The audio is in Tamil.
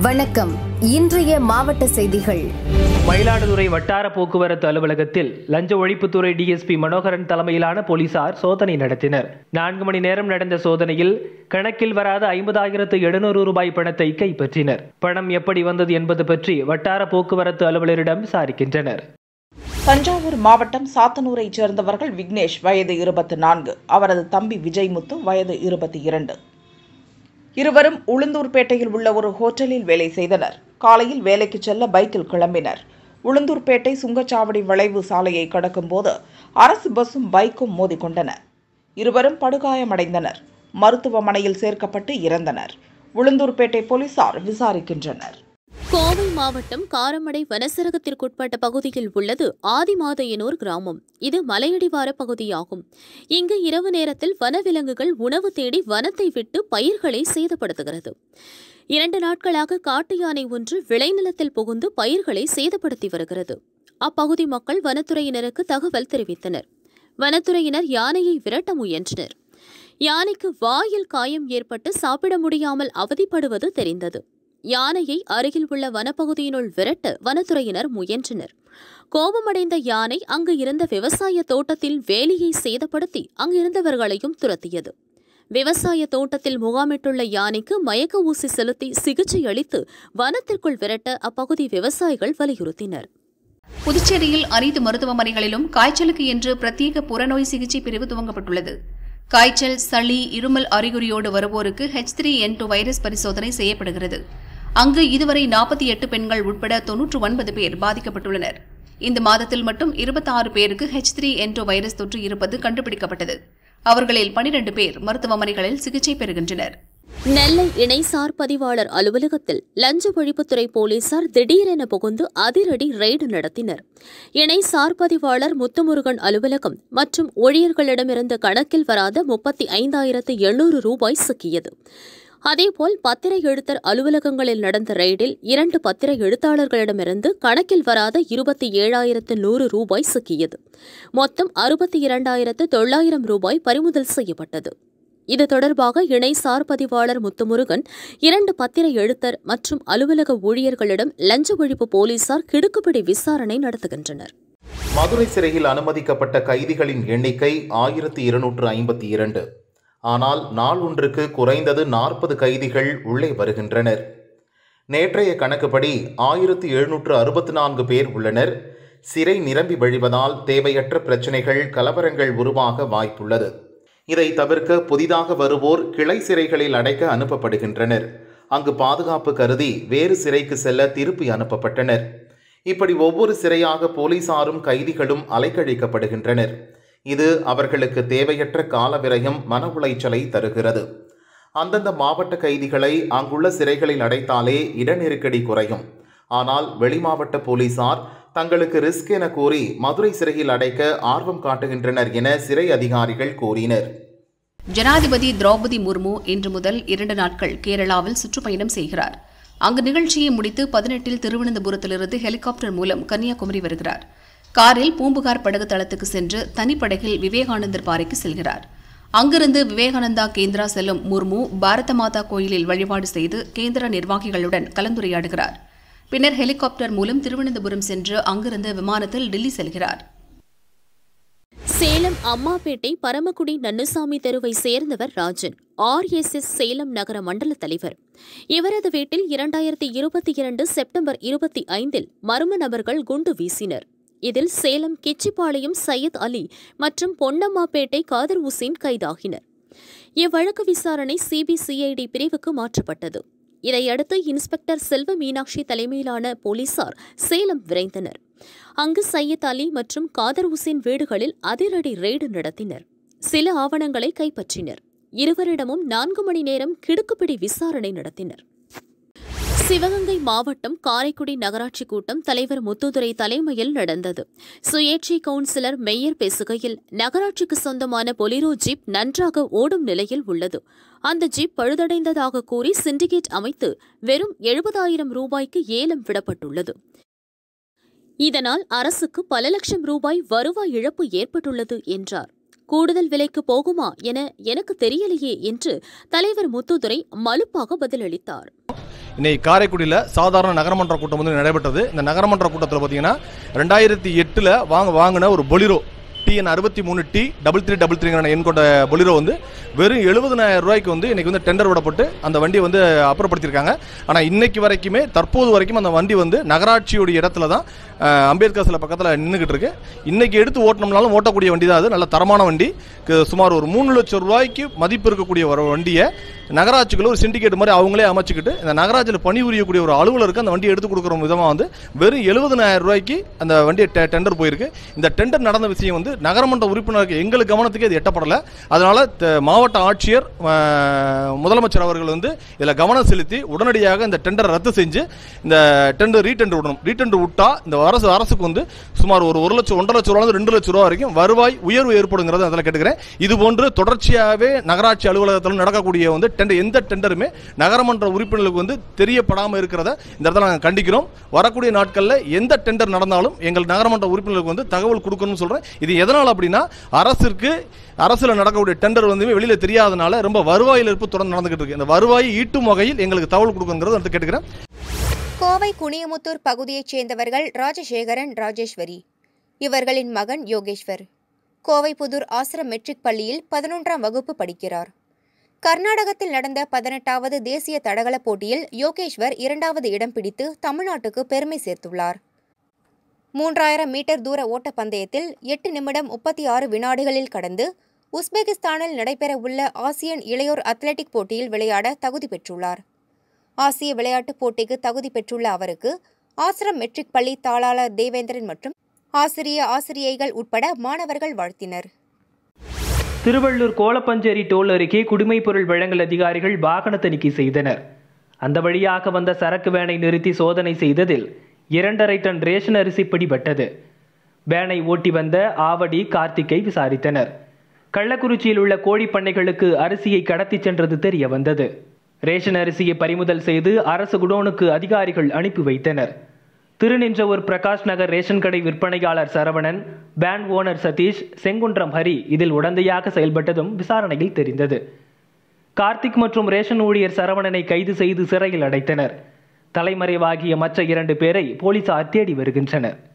வணக்கம் இன்றைய மாவட்ட செய்திகள் மயிலாடுதுறை வட்டார போக்குவரத்து அலுவலகத்தில் லஞ்ச ஒழிப்புத்துறை டிஎஸ்பி மனோகரன் தலைமையிலான போலீசார் சோதனை நடத்தினர் நான்கு மணி நேரம் நடந்த சோதனையில் கணக்கில் வராத ஐம்பதாயிரத்து எழுநூறு ரூபாய் பணத்தை கைப்பற்றினர் பணம் எப்படி வந்தது என்பது பற்றி வட்டார போக்குவரத்து அலுவலரிடம் விசாரிக்கின்றனர் தஞ்சாவூர் மாவட்டம் சாத்தனூரைச் சேர்ந்தவர்கள் விக்னேஷ் வயது இருபத்தி நான்கு அவரது தம்பி விஜய்முத்து வயது இருபத்தி இரண்டு இருவரும் உளுந்தூர்பேட்டையில் உள்ள ஒரு ஹோட்டலில் வேலை செய்தனர் காலையில் வேலைக்கு செல்ல பைக்கில் கிளம்பினர் உளுந்தூர்பேட்டை சுங்கச்சாவடி வளைவு சாலையை கடக்கும்போது அரசு பஸ்ஸும் பைக்கும் மோதிக்கொண்டன இருவரும் படுகாயமடைந்தனர் மருத்துவமனையில் சேர்க்கப்பட்டு இறந்தனர் உளுந்தூர்பேட்டை போலீசார் விசாரிக்கின்றனர் கோவை மாவட்டம் காரமடை வனசரகத்திற்குட்பட்ட பகுதியில் உள்ளது ஆதிமாதையனூர் கிராமம் இது மலையடிவார பகுதியாகும் இங்கு இரவு நேரத்தில் வனவிலங்குகள் உணவு தேடி வனத்தை விட்டு பயிர்களை சேதப்படுத்துகிறது இரண்டு நாட்களாக காட்டு யானை ஒன்று விளைநிலத்தில் புகுந்து பயிர்களை சேதப்படுத்தி வருகிறது அப்பகுதி மக்கள் வனத்துறையினருக்கு தகவல் தெரிவித்தனர் வனத்துறையினர் யானையை விரட்ட முயன்றனர் யானைக்கு வாயில் காயம் ஏற்பட்டு சாப்பிட முடியாமல் அவதிப்படுவது தெரிந்தது யானையை அருகில் உள்ள வனப்பகுதியினுள் விரட்ட வனத்துறையினர் முயன்றனர் கோபமடைந்த யானை அங்கு இருந்த விவசாய தோட்டத்தில் வேலியை சேதப்படுத்தி அங்கிருந்தவர்களையும் துரத்தியது விவசாய தோட்டத்தில் முகாமிட்டுள்ள யானைக்கு மயக்க ஊசி செலுத்தி சிகிச்சை அளித்து வனத்திற்குள் விரட்ட அப்பகுதி விவசாயிகள் வலியுறுத்தினர் புதுச்சேரியில் அனைத்து மருத்துவமனைகளிலும் காய்ச்சலுக்கு என்று பிரத்யேக புறநோய் சிகிச்சை பிரிவு துவங்கப்பட்டுள்ளது காய்ச்சல் சளி இருமல் அறிகுறியோடு வருவோருக்கு H three N two virus பரிசோதனை செய்யப்படுகிறது அங்கு இதுவரை நாற்பத்தி எட்டு பெண்கள் உட்பட தொன்னூற்று ஒன்பது பேர் பாதிக்கப்பட்டுள்ளனர் இந்த மாதத்தில் மட்டும் இருபத்தாறு பேருக்கு H three N two virus தொற்று இருப்பது கண்டுபிடிக்கப்பட்டது அவர்களில் பனிரண்டு பேர் மருத்துவமனைகளில் சிகிச்சை பெறுகின்றனர் நெல்லை இணைசார் பதிவாளர் அலுவலகத்தில் லஞ்ச ஒழிப்புத்துறை போலீசார் திடீரென புகுந்து அதிரடி ரெய்டு நடத்தினர் இணை சார் பதிவாளர் முத்துமுருகன் அலுவலகம் மற்றும் ஊழியர்களிடமிருந்து கணக்கில் வராத முப்பத்தி ஐந்தாயிரத்து எண்ணூறு ரூபாய் சிக்கியது அதேபோல் பத்திர எழுத்தர் அலுவலகங்களில் நடந்த ரெய்டில் இரண்டு பத்திர எழுத்தாளர்களிடமிருந்து கணக்கில் வராத இருபத்தி ஏழாயிரத்து நூறு ரூபாய் சிக்கியது மொத்தம் அறுபத்தி இரண்டாயிரத்து தொள்ளாயிரம் ரூபாய் பறிமுதல் செய்யப்பட்டது இது தொடர்பாக இணை சார் பதிவாளர் முத்துமுருகன் இரண்டு பத்திர எழுத்தர் மற்றும் அலுவலக ஊழியர்களிடம் லஞ்ச ஒழிப்பு போலீசார் கிடுக்குப்பிடி விசாரணை நடத்துகின்றனர் மதுரை சிறையில் அனுமதிக்கப்பட்ட கைதிகளின் எண்ணிக்கை ஆயிரத்தி இருநூற்று ஐம்பத்தி இரண்டு ஆனால் நாள் ஒன்றுக்கு குறைந்தது நாற்பது கைதிகள் உள்ளே வருகின்றனர் நேற்றைய கணக்குப்படி ஆயிரத்தி எழுநூற்று அறுபத்தி நான்கு பேர் உள்ளனர் சிறை நிரம்பி வழிவதால் தேவையற்ற பிரச்சனைகள் கலவரங்கள் உருவாக வாய்ப்புள்ளது இதை தவிர்க்க புதிதாக வருவோர் கிளை சிறைகளில் அடைக்க அனுப்பப்படுகின்றனர் அங்கு பாதுகாப்பு கருதி வேறு சிறைக்கு செல்ல திருப்பி அனுப்பப்பட்டனர் இப்படி ஒவ்வொரு சிறையாக போலீசாரும் கைதிகளும் அலைக்கழிக்கப்படுகின்றனர் இது அவர்களுக்கு தேவையற்ற கால விரயம் மன உளைச்சலை தருகிறது அந்தந்த மாவட்ட கைதிகளை அங்குள்ள சிறைகளில் அடைத்தாலே இட நெருக்கடி குறையும் ஆனால் வெளிமாவட்ட போலீசார் தங்களுக்கு ரிஸ்க் என கூறி மதுரை சிறையில் அடைக்க ஆர்வம் காட்டுகின்றனர் என சிறை அதிகாரிகள் கூறினர் ஜனாதிபதி திரௌபதி முர்மு இன்று முதல் இரண்டு நாட்கள் கேரளாவில் சுற்றுப்பயணம் செய்கிறார் அங்கு நிகழ்ச்சியை முடித்து பதினெட்டில் திருவனந்தபுரத்திலிருந்து ஹெலிகாப்டர் மூலம் கன்னியாகுமரி வருகிறார் காரில் பூம்புகார் படகு தளத்துக்கு சென்று தனிப்படகில் விவேகானந்தர் பாறைக்கு செல்கிறார் அங்கிருந்து விவேகானந்தா கேந்திரா செல்லும் முர்மு பாரத மாதா கோயிலில் வழிபாடு செய்து கேந்திர நிர்வாகிகளுடன் கலந்துரையாடுகிறார் பின்னர் ஹெலிகாப்டர் மூலம் திருவனந்தபுரம் சென்று அங்கிருந்து விமானத்தில் டெல்லி செல்கிறார் சேலம் அம்மாபேட்டை பரமக்குடி நன்னுசாமி தெருவை சேர்ந்தவர் ராஜன் ஆர்எஸ்எஸ் சேலம் நகர மண்டல தலைவர் இவரது வீட்டில் இரண்டாயிரத்தி இருபத்தி இரண்டு செப்டம்பர் இருபத்தி ஐந்தில் மர்ம நபர்கள் குண்டு வீசினர் இதில் சேலம் கிச்சிப்பாளையம் சையத் அலி மற்றும் பொன்னம்மாப்பேட்டை காதர் உசேன் கைதாகினர் இவ்வழக்கு விசாரணை சிபிசிஐடி பிரிவுக்கு மாற்றப்பட்டது இதையடுத்து இன்ஸ்பெக்டர் செல்வ மீனாட்சி தலைமையிலான போலீசார் சேலம் விரைந்தனர் அங்கு சையத் அலி மற்றும் காதர் உசேன் வீடுகளில் அதிரடி ரெய்டு நடத்தினர் சில ஆவணங்களை கைப்பற்றினர் இருவரிடமும் நான்கு மணி நேரம் கிடுக்குப்பிடி விசாரணை நடத்தினர் சிவகங்கை மாவட்டம் காரைக்குடி நகராட்சி கூட்டம் தலைவர் முத்துதுரை தலைமையில் நடந்தது சுயேட்சை கவுன்சிலர் மேயர் பேசுகையில் நகராட்சிக்கு சொந்தமான பொலிரோ ஜீப் நன்றாக ஓடும் நிலையில் உள்ளது அந்த ஜீப் பழுதடைந்ததாக கூறி சிண்டிகேட் அமைத்து வெறும் எழுபதாயிரம் ரூபாய்க்கு ஏலம் விடப்பட்டுள்ளது இதனால் அரசுக்கு பல லட்சம் ரூபாய் வருவாய் இழப்பு ஏற்பட்டுள்ளது என்றார் கூடுதல் விலைக்கு போகுமா என எனக்கு தெரியலையே என்று தலைவர் முத்துதுரை மலுப்பாக பதிலளித்தார் இன்னைக்கு காரைக்குடியில் சாதாரண நகரமன்ற கூட்டம் வந்து நடைபெற்றது இந்த நகரமன்ற கூட்டத்தில் பார்த்தீங்கன்னா ரெண்டாயிரத்தி எட்டில் வாங்க வாங்கின ஒரு பொலிரோ டிஎன் அறுபத்தி மூணு டி டபுள் த்ரீ டபுள் த்ரீங்கிற எண் கொண்ட பொலிரோ வந்து வெறும் எழுபதனாயிரம் ரூபாய்க்கு வந்து இன்னைக்கு வந்து டெண்டர் விடப்பட்டு அந்த வண்டியை வந்து அப்புறப்படுத்தியிருக்காங்க ஆனால் இன்னைக்கு வரைக்குமே தற்போது வரைக்கும் அந்த வண்டி வந்து நகராட்சியுடைய இடத்துல தான் அஹ், அம்பேத்கர் சில பக்கத்தில் நின்றுக்கிட்டு இருக்கு இன்னைக்கு எடுத்து ஓட்டினோம்னாலும் ஓட்டக்கூடிய வண்டி தான் அது நல்ல தரமான வண்டி கு- சுமார் ஒரு மூணு லட்சம் ரூபாய்க்கு மதிப்பு இருக்கக்கூடிய ஒரு வண்டியை நகராட்சிக்குள்ள ஒரு சிண்டிகேட் மாதிரி அவங்களே அமைச்சுக்கிட்டு இந்த நகராட்சியில் பணிபுரியக்கூடிய ஒரு அலுவலருக்கு அந்த வண்டியை எடுத்து கொடுக்குற விதமாக வந்து வெறும் எழுபதனாயிரம் ரூபாய்க்கு அந்த வண்டியை டெ- டெண்டர் போயிருக்கு இந்த டெண்டர் நடந்த விஷயம் வந்து நகரமன்ற உறுப்பினருக்கு எங்களுக்கு கவனத்துக்கு அது எட்டப்படலை அதனால த- மாவட்ட ஆட்சியர் அஹ், முதலமைச்சர் அவர்கள் வந்து இதில் கவனம் செலுத்தி உடனடியாக இந்த டெண்டரை ரத்து செஞ்சு இந்த டெண்டர் ரீடெண்டர் விடணும் ரீடெண்டர் விட்டா இந்த அரசு அரசுக்கு வந்து சுமார் ஒரு ஒரு லட்சம் ஒன்றரை லட்சம் ரூபா ரெண்டு லட்சம் ரூபா வரைக்கும் வருவாய் உயர்வு ஏற்படுங்கிறத அதில் கேட்டுக்கிறேன் இது போன்று தொடர்ச்சியாகவே நகராட்சி அலுவலகத்தில் நடக்கக்கூடிய வந்து டெண்டர் எந்த டெண்டருமே நகரமன்ற உறுப்பினர்களுக்கு வந்து தெரியப்படாமல் இருக்கிறத இந்த இடத்துல நாங்கள் கண்டிக்கிறோம் வரக்கூடிய நாட்களில் எந்த டெண்டர் நடந்தாலும் எங்கள் நகரமன்ற உறுப்பினர்களுக்கு வந்து தகவல் கொடுக்கணும்னு சொல்கிறேன் இது எதனால் அப்படின்னா அரசிற்கு அரசில் நடக்கக்கூடிய டெண்டர் வந்து வெளியில் தெரியாதனால ரொம்ப வருவாயில் இருப்பு தொடர்ந்து நடந்துகிட்டு இருக்கு இந்த வருவாயை ஈட்டும் வகையில் எங்களுக்கு தகவல் கொடுக்குங்கிறத வந்து கேட்டுக்கிறேன் கோவை குனியமுத்தூர் பகுதியைச் சேர்ந்தவர்கள் ராஜசேகரன் ராஜேஸ்வரி இவர்களின் மகன் யோகேஸ்வர் கோவை புதூர் ஆசிரம் மெட்ரிக் பள்ளியில் பதினொன்றாம் வகுப்பு படிக்கிறார் கர்நாடகத்தில் நடந்த பதினெட்டாவது தேசிய தடகள போட்டியில் யோகேஸ்வர் இரண்டாவது இடம் பிடித்து தமிழ்நாட்டுக்கு பெருமை சேர்த்துள்ளார் மூன்றாயிரம் மீட்டர் தூர ஓட்டப்பந்தயத்தில் எட்டு நிமிடம் முப்பத்தி ஆறு வினாடிகளில் கடந்து உஸ்பெகிஸ்தானில் நடைபெறவுள்ள ஆசியன் இளையோர் அத்லெட்டிக் போட்டியில் விளையாட தகுதி பெற்றுள்ளார் ஆசிய விளையாட்டுப் போட்டிக்கு தகுதி பெற்றுள்ள அவருக்கு ஆசிரம் மெட்ரிக் பள்ளி தாளாளர் தேவேந்திரன் மற்றும் ஆசிரிய ஆசிரியைகள் உட்பட மாணவர்கள் வாழ்த்தினர் திருவள்ளூர் கோலப்பஞ்சேரி டோல் அருகே குடிமைப் பொருள் வழங்கல் அதிகாரிகள் வாகன தணிக்கை செய்தனர் அந்த வழியாக வந்த சரக்கு வேனை நிறுத்தி சோதனை செய்ததில் இரண்டரை டன் ரேஷன் அரிசி பிடிபட்டது வேனை ஓட்டி வந்த ஆவடி கார்த்திக்கை விசாரித்தனர் கள்ளக்குறிச்சியில் உள்ள கோழி பண்ணைகளுக்கு அரிசியை கடத்திச் சென்றது தெரிய வந்தது ரேஷன் அரிசியை பறிமுதல் செய்து அரசு குடோனுக்கு அதிகாரிகள் அனுப்பி வைத்தனர் திருநின்றவூர் பிரகாஷ் நகர் ரேஷன் கடை விற்பனையாளர் சரவணன் பேன் ஓனர் சதீஷ் செங்குன்றம் ஹரி இதில் உடந்தையாக செயல்பட்டதும் விசாரணையில் தெரிந்தது கார்த்திக் மற்றும் ரேஷன் ஊழியர் சரவணனை கைது செய்து சிறையில் அடைத்தனர் தலைமறைவாகிய மற்ற இரண்டு பேரை போலீசார் தேடி வருகின்றனர்